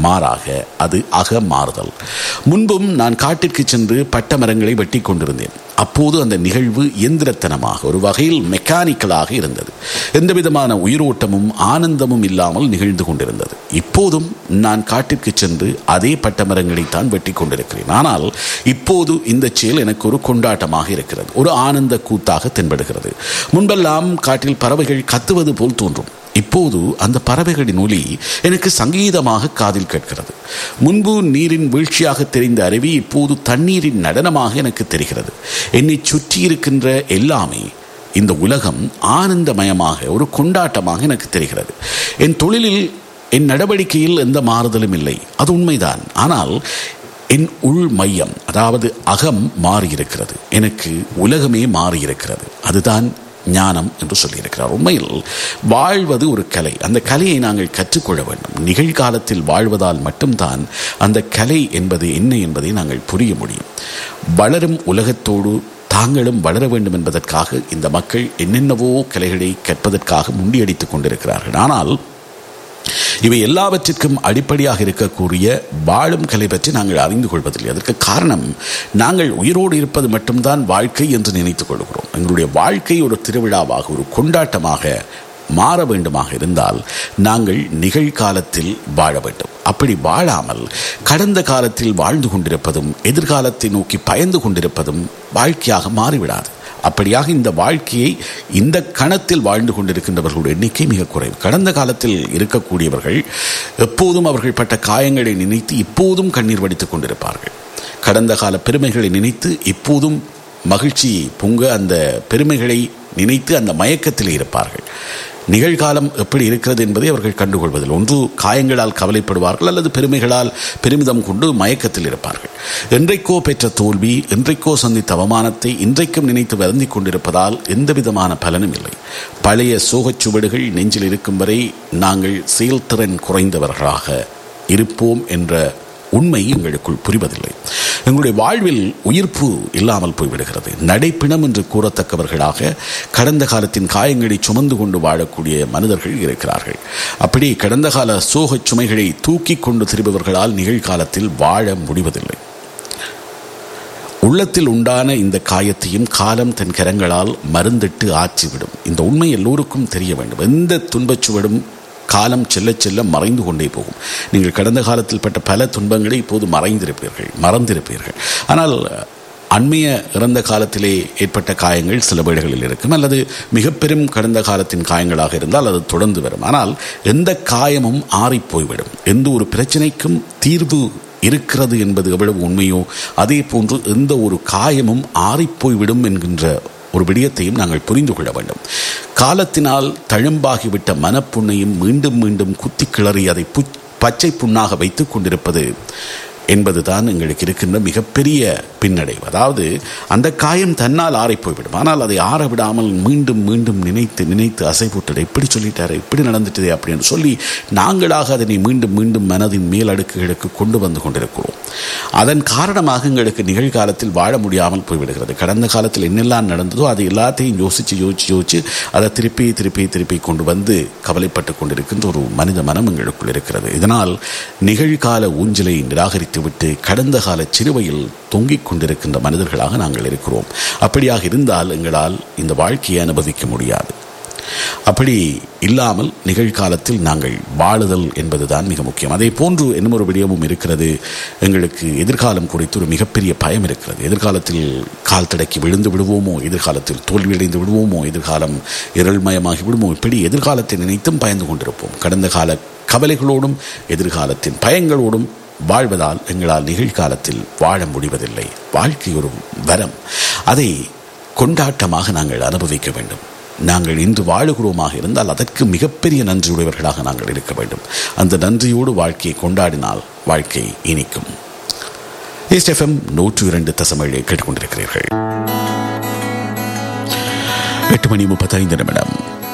மாறாக அது அக மாறுதல் முன்பும் நான் காட்டிற்கு சென்று பட்ட மரங்களை வெட்டி கொண்டிருந்தேன் அப்போது அந்த நிகழ்வு எந்திரத்தனமாக ஒரு வகையில் மெக்கானிக்கலாக இருந்தது எந்த விதமான உயிரோட்டமும் ஆனந்தமும் இல்லாமல் நிகழ்ந்து கொண்டிருந்தது இப்போதும் நான் காட்டிற்கு சென்று அதே பட்ட மரங்களை தான் வெட்டி கொண்டிருக்கிறேன் ஆனால் இப்போது இந்த செயல் எனக்கு ஒரு கொண்டாட்டமாக இருக்கிறது ஒரு ஆனந்த கூத்தாக தென்படுகிறது முன்பெல்லாம் காட்டில் பறவைகள் கத்துவது போல் தோன்றும் இப்போது அந்த பறவைகளின் ஒலி எனக்கு சங்கீதமாக காதில் கேட்கிறது முன்பு நீரின் வீழ்ச்சியாக தெரிந்த அருவி இப்போது தண்ணீரின் நடனமாக எனக்கு தெரிகிறது என்னை சுற்றி இருக்கின்ற எல்லாமே இந்த உலகம் ஆனந்தமயமாக ஒரு கொண்டாட்டமாக எனக்கு தெரிகிறது என் தொழிலில் என் நடவடிக்கையில் எந்த மாறுதலும் இல்லை அது உண்மைதான் ஆனால் என் உள் மையம் அதாவது அகம் மாறியிருக்கிறது எனக்கு உலகமே மாறியிருக்கிறது அதுதான் ஞானம் என்று சொல்லியிருக்கிறார் உண்மையில் வாழ்வது ஒரு கலை அந்த கலையை நாங்கள் கற்றுக்கொள்ள வேண்டும் நிகழ்காலத்தில் வாழ்வதால் மட்டும்தான் அந்த கலை என்பது என்ன என்பதை நாங்கள் புரிய முடியும் வளரும் உலகத்தோடு தாங்களும் வளர வேண்டும் என்பதற்காக இந்த மக்கள் என்னென்னவோ கலைகளை கற்பதற்காக முண்டியடித்துக் கொண்டிருக்கிறார்கள் ஆனால் இவை எல்லாவற்றிற்கும் அடிப்படையாக இருக்கக்கூடிய வாழும் கலை பற்றி நாங்கள் அறிந்து கொள்வதில்லை அதற்கு காரணம் நாங்கள் உயிரோடு இருப்பது மட்டும்தான் வாழ்க்கை என்று நினைத்துக் கொள்கிறோம் எங்களுடைய வாழ்க்கை ஒரு திருவிழாவாக ஒரு கொண்டாட்டமாக மாற வேண்டுமாக இருந்தால் நாங்கள் நிகழ்காலத்தில் வாழ வேண்டும் அப்படி வாழாமல் கடந்த காலத்தில் வாழ்ந்து கொண்டிருப்பதும் எதிர்காலத்தை நோக்கி பயந்து கொண்டிருப்பதும் வாழ்க்கையாக மாறிவிடாது அப்படியாக இந்த வாழ்க்கையை இந்த கணத்தில் வாழ்ந்து கொண்டிருக்கின்றவர்களுடைய எண்ணிக்கை மிக குறைவு கடந்த காலத்தில் இருக்கக்கூடியவர்கள் எப்போதும் அவர்கள் பட்ட காயங்களை நினைத்து இப்போதும் கண்ணீர் வடித்துக் கொண்டிருப்பார்கள் கடந்த கால பெருமைகளை நினைத்து இப்போதும் மகிழ்ச்சி பொங்க அந்த பெருமைகளை நினைத்து அந்த மயக்கத்தில் இருப்பார்கள் நிகழ்காலம் எப்படி இருக்கிறது என்பதை அவர்கள் கண்டுகொள்வதில் ஒன்று காயங்களால் கவலைப்படுவார்கள் அல்லது பெருமைகளால் பெருமிதம் கொண்டு மயக்கத்தில் இருப்பார்கள் என்றைக்கோ பெற்ற தோல்வி என்றைக்கோ சந்தித்த அவமானத்தை இன்றைக்கும் நினைத்து வருந்திக் கொண்டிருப்பதால் எந்த விதமான பலனும் இல்லை பழைய சோகச் சுவடுகள் நெஞ்சில் இருக்கும் வரை நாங்கள் செயல்திறன் குறைந்தவர்களாக இருப்போம் என்ற உண்மை எங்களுக்குள் புரிவதில்லை எங்களுடைய வாழ்வில் உயிர்ப்பு இல்லாமல் போய்விடுகிறது நடைப்பிணம் என்று கூறத்தக்கவர்களாக கடந்த காலத்தின் காயங்களை சுமந்து கொண்டு வாழக்கூடிய மனிதர்கள் இருக்கிறார்கள் அப்படி கடந்த கால சோகச் சுமைகளை தூக்கி கொண்டு திரும்பவர்களால் நிகழ்காலத்தில் வாழ முடிவதில்லை உள்ளத்தில் உண்டான இந்த காயத்தையும் காலம் தன் கரங்களால் மருந்திட்டு ஆற்றிவிடும் இந்த உண்மை எல்லோருக்கும் தெரிய வேண்டும் எந்த துன்பச்சுவடும் காலம் செல்ல செல்ல மறைந்து கொண்டே போகும் நீங்கள் கடந்த காலத்தில் பட்ட பல துன்பங்களை இப்போது மறைந்திருப்பீர்கள் மறந்திருப்பீர்கள் ஆனால் அண்மைய இறந்த காலத்திலே ஏற்பட்ட காயங்கள் சில வேளைகளில் இருக்கும் அல்லது மிக பெரும் கடந்த காலத்தின் காயங்களாக இருந்தால் அது தொடர்ந்து வரும் ஆனால் எந்த காயமும் ஆறிப்போய்விடும் எந்த ஒரு பிரச்சனைக்கும் தீர்வு இருக்கிறது என்பது எவ்வளவு உண்மையோ அதே போன்று எந்த ஒரு காயமும் ஆறிப்போய்விடும் என்கின்ற ஒரு விடயத்தையும் நாங்கள் புரிந்து கொள்ள வேண்டும் காலத்தினால் தழும்பாகிவிட்ட மனப்புண்ணையும் மீண்டும் மீண்டும் குத்தி கிளறி அதை பச்சை புண்ணாக வைத்துக் கொண்டிருப்பது என்பதுதான் எங்களுக்கு இருக்கின்ற மிகப்பெரிய பின்னடைவு அதாவது அந்த காயம் தன்னால் ஆறிப்போய்விடும் ஆனால் அதை ஆற விடாமல் மீண்டும் மீண்டும் நினைத்து நினைத்து அசைபூட்டதை இப்படி சொல்லிட்டாரு இப்படி நடந்துட்டதே அப்படின்னு சொல்லி நாங்களாக அதனை மீண்டும் மீண்டும் மனதின் மேல் அடுக்குகளுக்கு கொண்டு வந்து கொண்டிருக்கிறோம் அதன் காரணமாக எங்களுக்கு நிகழ்காலத்தில் வாழ முடியாமல் போய்விடுகிறது கடந்த காலத்தில் என்னெல்லாம் நடந்ததோ அது எல்லாத்தையும் யோசித்து யோசிச்சு யோசிச்சு அதை திருப்பி திருப்பி திருப்பி கொண்டு வந்து கவலைப்பட்டு கொண்டிருக்கின்ற ஒரு மனித மனம் எங்களுக்குள் இருக்கிறது இதனால் நிகழ்கால ஊஞ்சலை நிராகரித்து விட்டு கடந்த கால சிறுவையில் தொங்கிக் கொண்டிருக்கின்ற மனிதர்களாக நாங்கள் இருக்கிறோம் அப்படியாக இருந்தால் எங்களால் இந்த வாழ்க்கையை அனுபவிக்க முடியாது அப்படி இல்லாமல் நிகழ்காலத்தில் நாங்கள் வாழுதல் என்பதுதான் மிக முக்கியம் அதே போன்று இன்னும் ஒரு விடயமும் இருக்கிறது எங்களுக்கு எதிர்காலம் குறித்து ஒரு மிகப்பெரிய பயம் இருக்கிறது எதிர்காலத்தில் கால் தடக்கி விழுந்து விடுவோமோ எதிர்காலத்தில் தோல்வியடைந்து விடுவோமோ எதிர்காலம் இருள்மயமாகி விடுமோ இப்படி எதிர்காலத்தை நினைத்தும் பயந்து கொண்டிருப்போம் கடந்த கால கவலைகளோடும் எதிர்காலத்தின் பயங்களோடும் வாழ்வதால் எங்களால் நிகழ்காலத்தில் வாழ முடிவதில்லை வாழ்க்கை ஒரு வரம் அதை கொண்டாட்டமாக நாங்கள் அனுபவிக்க வேண்டும் நாங்கள் இன்று வாழுகிறோமாக இருந்தால் அதற்கு மிகப்பெரிய நன்றியுடையவர்களாக நாங்கள் இருக்க வேண்டும் அந்த நன்றியோடு வாழ்க்கையை கொண்டாடினால் வாழ்க்கை இனிக்கும் எஸ்எஃப்எம் நூற்று இரண்டு தசமேழை கேட்டுக்கொண்டிருக்கிறீர்கள் எட்டு மணி முப்பத்தைந்து நிமிடம்